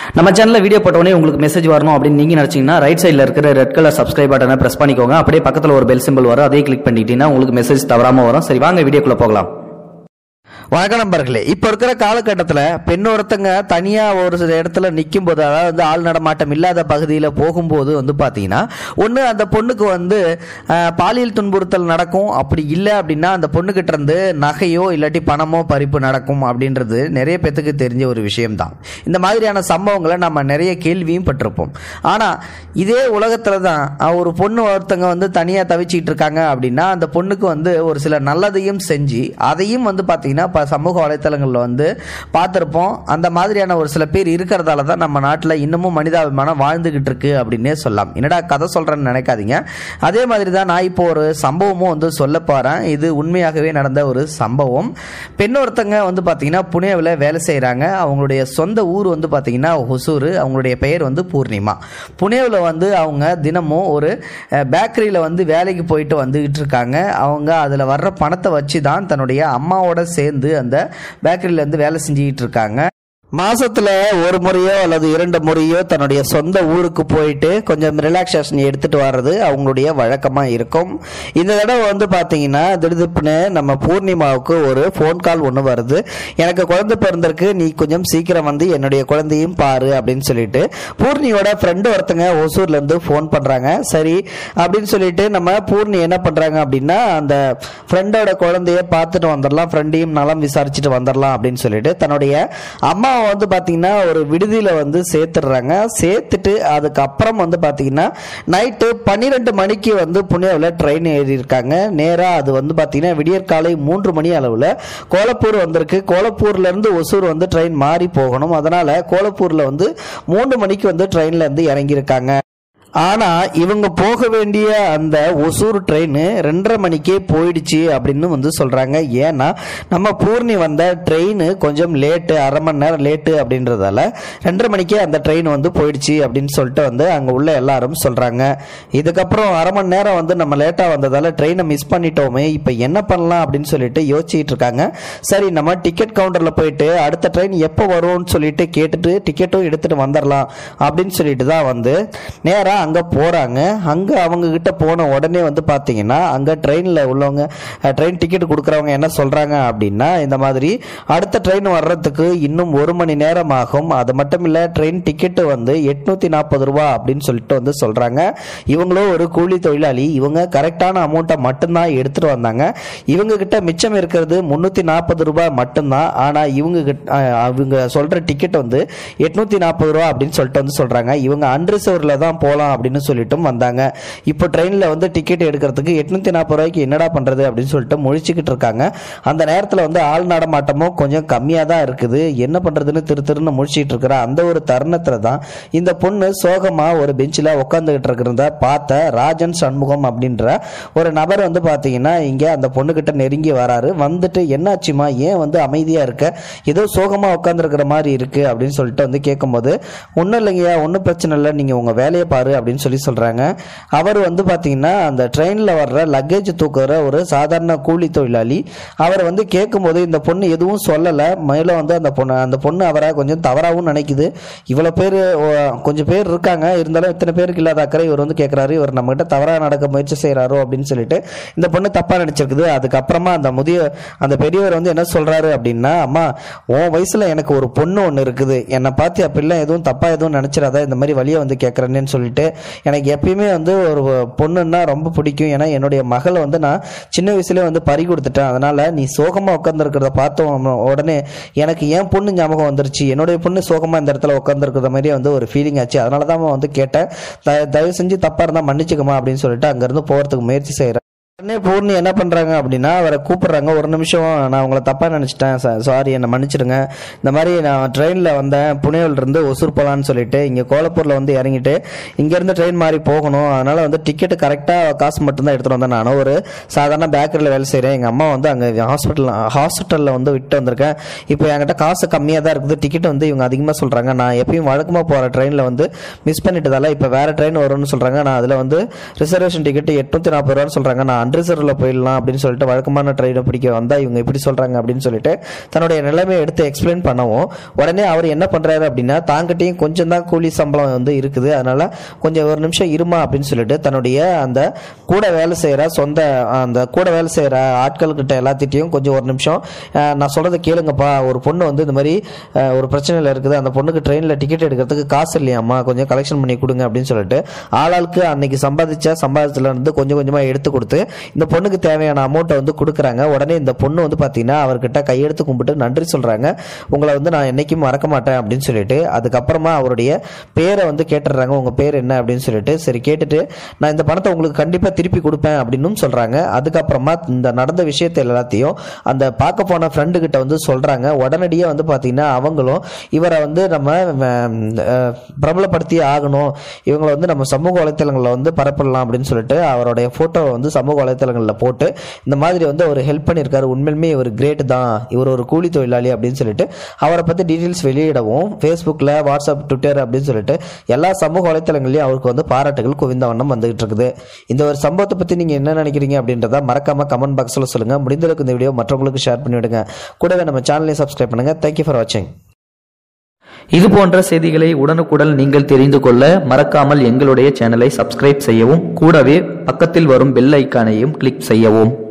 நம்ம சேனலில் வீடியோ போட்டோடனே உங்களுக்கு மெசேஜ் வரணும் அப்படின்னு நீங்கள் நினச்சிங்கன்னா ரைட் சைடில் இருக்கிற ரெட் கலர் சப்ஸ்கிரைப் பட்டனை ப்ரெஸ் பண்ணிக்கோங்க அப்படியே பக்கத்தில் ஒரு பெல் சிம்பிள் வரும் அதையும் கிளிக் பண்ணிட்டீங்கன்னா உங்களுக்கு மெசேஜ் தவறாமல் வரும் சரி வாங்க வீடியோக்குள்ளே போகலாம் வணக்கம் நண்பர்களே இப்போ இருக்கிற காலகட்டத்தில் பெண் ஒருத்தங்க தனியாக ஒரு சில இடத்துல நிற்கும் போது அதாவது வந்து ஆள் நடமாட்டம் இல்லாத பகுதியில் போகும்போது வந்து பார்த்தீங்கன்னா ஒன்று அந்த பொண்ணுக்கு வந்து அஹ், பாலியல் துன்புறுத்தல் நடக்கும் அப்படி இல்லை அப்படின்னா அந்த பொண்ணுக்கிட்ட இருந்து நகையோ இல்லாட்டி பணமோ பறிப்பு நடக்கும் அப்படின்றது நிறைய பேத்துக்கு தெரிஞ்ச ஒரு விஷயம்தான் இந்த மாதிரியான சம்பவங்களை நம்ம நிறைய கேள்வியும் பட்டிருப்போம் ஆனால் இதே உலகத்தில் தான் அஹ், ஒரு பொண்ணு ஒருத்தங்க வந்து தனியாக தவிச்சிட்டு இருக்காங்க அப்படின்னா அந்த பொண்ணுக்கு வந்து ஒரு சில நல்லதையும் செஞ்சு அதையும் வந்து பார்த்தீங்கன்னா இப்போ சமூக வலைத்தளங்களில் வந்து பார்த்துருப்போம் அந்த மாதிரியான ஒரு சில பேர் இருக்கிறதால தான் நம்ம நாட்டில் இன்னமும் மனிதாபிமானம் வாழ்ந்துகிட்டு இருக்கு அப்படின்னே சொல்லலாம் என்னடா கதை சொல்கிறேன்னு நினைக்காதீங்க அதே மாதிரி தான் நான் இப்போ ஒரு சம்பவமும் வந்து சொல்ல போகிறேன் இது உண்மையாகவே நடந்த ஒரு சம்பவம் பெண் ஒருத்தங்க வந்து பார்த்தீங்கன்னா புனேவில் வேலை செய்கிறாங்க அவங்களுடைய சொந்த ஊர் வந்து பார்த்தீங்கன்னா ஹொசூர் அவங்களுடைய பெயர் வந்து பூர்ணிமா புனேவில் வந்து அவங்க தினமும் ஒரு பேக்கரியில் வந்து வேலைக்கு போயிட்டு வந்துக்கிட்டு இருக்காங்க அவங்க அதில் வர்ற பணத்தை வச்சு தான் தன்னுடைய அம்மாவோட சேர்ந்து அந்த பேக்கரியில் வந்து வேலை செஞ்சுக்கிட்டு இருக்காங்க மாசத்துல ஒரு முறையோ அல்லது இரண்டு முறையோ தன்னுடைய சொந்த ஊருக்கு போயிட்டு கொஞ்சம் ரிலாக்ஸேஷன் எடுத்துட்டு வர்றது அவங்களுடைய வழக்கமா இருக்கும் இந்த தடவை வந்து பாத்தீங்கன்னா திடுதிப்புன்னு நம்ம பூர்ணிமாவுக்கு ஒரு ஃபோன் கால் ஒன்று வருது எனக்கு குழந்தை பிறந்திருக்கு நீ கொஞ்சம் சீக்கிரம் வந்து என்னுடைய குழந்தையும் பாரு அப்படின்னு சொல்லிட்டு பூர்ணியோட ஃப்ரெண்டு ஒருத்தங்க ஒசூர்ல இருந்து ஃபோன் பண்றாங்க சரி அப்படின்னு சொல்லிட்டு நம்ம பூர்ணி என்ன பண்றாங்க அப்படின்னா அந்த ஃப்ரெண்டோட குழந்தைய பார்த்துட்டு வந்துடலாம் ஃப்ரெண்டையும் நலம் விசாரிச்சுட்டு வந்துடலாம் அப்படின்னு சொல்லிட்டு தன்னுடைய அம்மாவை வந்து பார்த்தீங்கன்னா ஒரு விடுதியில் வந்து சேர்த்துடுறாங்க சேர்த்துட்டு அதுக்கப்புறம் வந்து பார்த்தீங்கன்னா நைட்டு பன்னிரெண்டு மணிக்கு வந்து புனேவில் ட்ரெயின் ஏறியிருக்காங்க நேராக அது வந்து பார்த்தீங்கன்னா விடியற்காலை மூன்று மணி அளவில் கோலப்பூர் வந்திருக்கு கோலப்பூர்லேருந்து ஒசூர் வந்து ட்ரெயின் மாறி போகணும் அதனால் கோலப்பூரில் வந்து மூன்று மணிக்கு வந்து ட்ரெயினில் இருந்து இறங்கியிருக்காங்க ஆனா இவங்க போக வேண்டிய அந்த ஒசூர் ட்ரெயின் ரெண்டரை மணிக்கே போயிடுச்சு அப்படின்னு வந்து சொல்றாங்க ஏன்னா நம்ம பூர்ணி வந்த ட்ரெயின் கொஞ்சம் லேட்டு அரை மணி நேரம் லேட்டு அப்படின்றதால ரெண்டரை மணிக்கே அந்த ட்ரெயின் வந்து போயிடுச்சு அப்படின்னு சொல்லிட்டு வந்து அங்க உள்ள எல்லாரும் சொல்றாங்க இதுக்கப்புறம் அரை மணி நேரம் வந்து நம்ம லேட்டா வந்ததால ட்ரெயினை மிஸ் பண்ணிட்டோமே இப்போ என்ன பண்ணலாம் அப்படின்னு சொல்லிட்டு யோசிச்சுட்டு இருக்காங்க சரி நம்ம டிக்கெட் கவுண்டர்ல போயிட்டு அடுத்த ட்ரெயின் எப்போ வரும்னு சொல்லிட்டு கேட்டுட்டு டிக்கெட்டும் எடுத்துட்டு வந்துடலாம் அப்படின்னு சொல்லிட்டு தான் வந்து நேரா அங்க போறாங்க அங்க அவங்க கிட்ட போன உடனே வந்து பாத்தீங்கன்னா அங்க ட்ரெயின்ல உள்ளவங்க ட்ரெயின் டிக்கெட் கொடுக்குறவங்க என்ன சொல்றாங்க அப்படின்னா இந்த மாதிரி அடுத்த ட்ரெயின் வர்றதுக்கு இன்னும் ஒரு மணி நேரம் ஆகும் அது மட்டும் இல்ல ட்ரெயின் டிக்கெட் வந்து எட்நூத்தி நாற்பது ரூபா அப்படின்னு சொல்லிட்டு வந்து சொல்றாங்க இவங்களும் ஒரு கூலி தொழிலாளி இவங்க கரெக்டான அமௌண்ட்டை மட்டும்தான் எடுத்துட்டு வந்தாங்க இவங்க கிட்ட மிச்சம் இருக்கிறது முன்னூத்தி நாற்பது ரூபாய் மட்டும்தான் ஆனா இவங்க கிட்ட அஹ், அவங்க சொல்ற டிக்கெட் வந்து எட்நூத்தி நாற்பது ரூபா அப்படின்னு சொல்லிட்டு வந்து சொல்றாங்க இவங்க அன்ரிசர்வ்ல தான் போகலாம் அப்படின்னு சொல்லிட்டும் வந்தாங்க இப்போ ட்ரெயின்ல வந்து டிக்கெட் எடுக்கிறதுக்கு எட்நூத்தி நாற்பது ரூபாய்க்கு என்னடா பண்றது அப்படின்னு சொல்லிட்டு முழிச்சுக்கிட்டு இருக்காங்க அந்த நேரத்தில் வந்து ஆள் நடமாட்டமும் கொஞ்சம் கம்மியாக தான் இருக்குது என்ன பண்றதுன்னு திரு திருன்னு முழிச்சிட்டு இருக்கிற அந்த ஒரு தருணத்தில் தான் இந்த பொண்ணு சோகமா ஒரு பெஞ்சில் உட்காந்துக்கிட்டு இருக்கிறத பார்த்த ராஜன் சண்முகம் அப்படின்ற ஒரு நபர் வந்து பார்த்தீங்கன்னா இங்கே அந்த பொண்ணுகிட்ட நெருங்கி வராரு வந்துட்டு என்னாச்சுமா ஏன் வந்து அமைதியாக இருக்க ஏதோ சோகமாக உட்காந்துருக்கிற மாதிரி இருக்கு அப்படின்னு சொல்லிட்டு வந்து கேட்கும்போது ஒன்றும் இல்லைங்கய்யா ஒன்றும் பிரச்சனை இல்லை நீங்கள் உங்கள் வேலையை பாரு அப்படின்னு சொல்லி சொல்கிறாங்க அவர் வந்து பார்த்தீங்கன்னா அந்த ட்ரெயினில் வர்ற லக்கேஜ் தூக்குற ஒரு சாதாரண கூலி தொழிலாளி அவர் வந்து கேட்கும்போது இந்த பொண்ணு எதுவும் சொல்லலை மேலும் வந்து அந்த பொண்ணு அந்த பொண்ணு அவரை கொஞ்சம் தவறாகவும் நினைக்குது இவ்வளோ பேர் கொஞ்சம் பேர் இருக்காங்க இருந்தாலும் இத்தனை பேருக்கு இல்லாத அக்கறை இவர் வந்து கேட்குறாரு இவர் நம்மகிட்ட தவறாக நடக்க முயற்சி செய்கிறாரோ அப்படின்னு சொல்லிட்டு இந்த பொண்ணு தப்பாக நினச்சிருக்குது அதுக்கப்புறமா அந்த முதிய அந்த பெரியவர் வந்து என்ன சொல்கிறாரு அப்படின்னா அம்மா உன் வயசில் எனக்கு ஒரு பொண்ணு ஒன்று இருக்குது என்னை பார்த்து அப்படிலாம் எதுவும் தப்பாக எதுவும் நினச்சிடாத இந்த மாதிரி வழியை வந்து கேட்குறேன்னு சொல்லிட்டு எனக்கு எப்பயுமே வந்து ஒரு பொண்ணுன்னா ரொம்ப பிடிக்கும் ஏன்னா என்னுடைய மகளை வந்து நான் சின்ன வயசுலேயே வந்து பறி கொடுத்துட்டேன் அதனால நீ சோகமாக உட்காந்துருக்கிறத பார்த்தோம் உடனே எனக்கு என் பொண்ணு ஞாபகம் வந்துருச்சு என்னுடைய பொண்ணு சோகமாக இந்த இடத்துல உட்காந்துருக்கிற மாதிரியே வந்து ஒரு ஃபீலிங் ஆச்சு அதனால தான் வந்து கேட்டேன் த- தயவு செஞ்சு தப்பாக இருந்தால் மன்னிச்சுக்கமா அப்படின்னு சொல்லிட்டு அங்கேருந்து போகிறதுக்கு முயற்சி செய்கிறேன் உடனே பூர்ணி என்ன பண்றாங்க அப்படின்னா அவரை கூப்பிடுறாங்க ஒரு நிமிஷம் நான் உங்களை தப்பா நினைச்சிட்டேன் சாரி என்னை மன்னிச்சிடுங்க இந்த மாதிரி நான் ட்ரெயினில் வந்தேன் புனேவில் இருந்து ஒசூர் போகலான்னு சொல்லிட்டு இங்கே கோலப்பூரில் வந்து இறங்கிட்டு இங்கேருந்து ட்ரெயின் மாறி போகணும் அதனால வந்து டிக்கெட்டு கரெக்டாக காசு மட்டும்தான் எடுத்துகிட்டு வந்தேன் நானும் ஒரு சாதாரண பேக்கரியில் வேலை செய்கிறேன் எங்கள் அம்மா வந்து அங்கே ஹாஸ்பிட்டல் ஹாஸ்பிட்டலில் வந்து விட்டு வந்திருக்கேன் இப்போ என்கிட்ட காசு கம்மியாக தான் இருக்குது டிக்கெட் வந்து இவங்க அதிகமாக சொல்கிறாங்க நான் எப்பயும் வழக்கமாக போகிற ட்ரெயினில் வந்து மிஸ் பண்ணிட்டதால இப்போ வேறு ட்ரெயின் வரும்னு சொல்கிறாங்க நான் அதில் வந்து ரிசர்வேஷன் டிக்கெட் எட்நூற்றி நாற்பது ரூபான்னு சொல்கிறாங்க நான் அன்ரிசர்வ்ல போயிடலாம் அப்படின்னு சொல்லிட்டு வழக்கமான ட்ரெயினை பிடிக்க வந்தா இவங்க இப்படி சொல்றாங்க அப்படின்னு சொல்லிட்டு தன்னுடைய நிலைமையை எடுத்து எக்ஸ்பிளைன் பண்ணவும் உடனே அவர் என்ன பண்றாரு அப்படின்னா தாங்கிட்டையும் கொஞ்சம் தான் கூலி சம்பளம் வந்து இருக்குது அதனால கொஞ்சம் ஒரு நிமிஷம் இருமா அப்படின்னு சொல்லிட்டு தன்னுடைய அந்த கூட வேலை செய்யற சொந்த அந்த கூட வேலை செய்யற ஆட்கள்கிட்ட எல்லாத்திட்டையும் கொஞ்சம் ஒரு நிமிஷம் அஹ், நான் சொல்றதை கேளுங்கப்பா ஒரு பொண்ணு வந்து இந்த மாதிரி அஹ், ஒரு பிரச்சனையில் இருக்குது அந்த பொண்ணுக்கு ட்ரெயினில் டிக்கெட் எடுக்கிறதுக்கு காசு இல்லையாம்மா கொஞ்சம் கலெக்ஷன் பண்ணி கொடுங்க அப்படின்னு சொல்லிட்டு ஆளாளுக்கு அன்னைக்கு சம்பாதிச்ச சம்பாதிச்சதுல இருந்து கொஞ்சம் கொஞ்சமா எடுத்து கொடுத்து இந்த பொண்ணுக்கு தேவையான அமௌண்ட்டை வந்து கொடுக்குறாங்க உடனே இந்த பொண்ணு வந்து பார்த்தீங்கன்னா அவர்கிட்ட கையெடுத்து கும்பிட்டு நன்றி சொல்றாங்க உங்களை வந்து நான் என்னைக்கும் மறக்க மாட்டேன் அப்படின்னு சொல்லிட்டு அதுக்கப்புறமா அவருடைய பேரை வந்து கேட்டுடுறாங்க உங்க பேர் என்ன அப்படின்னு சொல்லிட்டு சரி கேட்டுட்டு நான் இந்த பணத்தை உங்களுக்கு கண்டிப்பா திருப்பி கொடுப்பேன் அப்படின்னு சொல்றாங்க அதுக்கப்புறமா இந்த நடந்த விஷயத்தை எல்லாத்தையும் அந்த பார்க்க போன ஃப்ரெண்டு கிட்ட வந்து சொல்றாங்க உடனடியே வந்து பாத்தீங்கன்னா அவங்களும் இவரை வந்து நம்ம ம், அஹ், பிரபலப்படுத்தி ஆகணும் இவங்களை வந்து நம்ம சமூக வலைத்தளங்களில் வந்து பரப்பிடலாம் அப்படின்னு சொல்லிட்டு அவருடைய போட்டோவை வந்து சமூக வலைத்தளங்களில் போட்டு இந்த மாதிரி வந்து அவர் ஹெல்ப் பண்ணியிருக்காரு உண்மையிலுமே இவர் கிரேட் தான் இவர் ஒரு கூலி தொழிலாளி அப்படின்னு சொல்லிட்டு அவரை பற்றி டீட்டெயில்ஸ் வெளியிடவும் ஃபேஸ்புக்கில் வாட்ஸ்அப் ட்விட்டர் அப்படின்னு சொல்லிட்டு எல்லா சமூக வலைத்தளங்களையும் அவருக்கு வந்து பாராட்டுகள் குவிந்த வண்ணம் வந்துகிட்டு இருக்குது இந்த ஒரு சம்பவத்தை பற்றி நீங்கள் என்ன நினைக்கிறீங்க அப்படின்றத மறக்காம கமெண்ட் பாக்ஸில் சொல்லுங்கள் முடிந்தளவுக்கு இந்த வீடியோ மற்றவங்களுக்கு ஷேர் பண்ணிவிடுங்க கூடவே நம்ம சேனலையும் சப்ஸ்கிரைப் பண்ணுங்க தேங்க்யூ ஃபார் வாட்சிங் இது போன்ற செய்திகளை உடனுக்குடன் நீங்கள் தெரிந்து கொள்ள மறக்காமல் எங்களுடைய சேனலை சப்ஸ்கிரைப் செய்யவும் கூடவே பக்கத்தில் வரும் பெல் ஐக்கானையும் கிளிக் செய்யவும்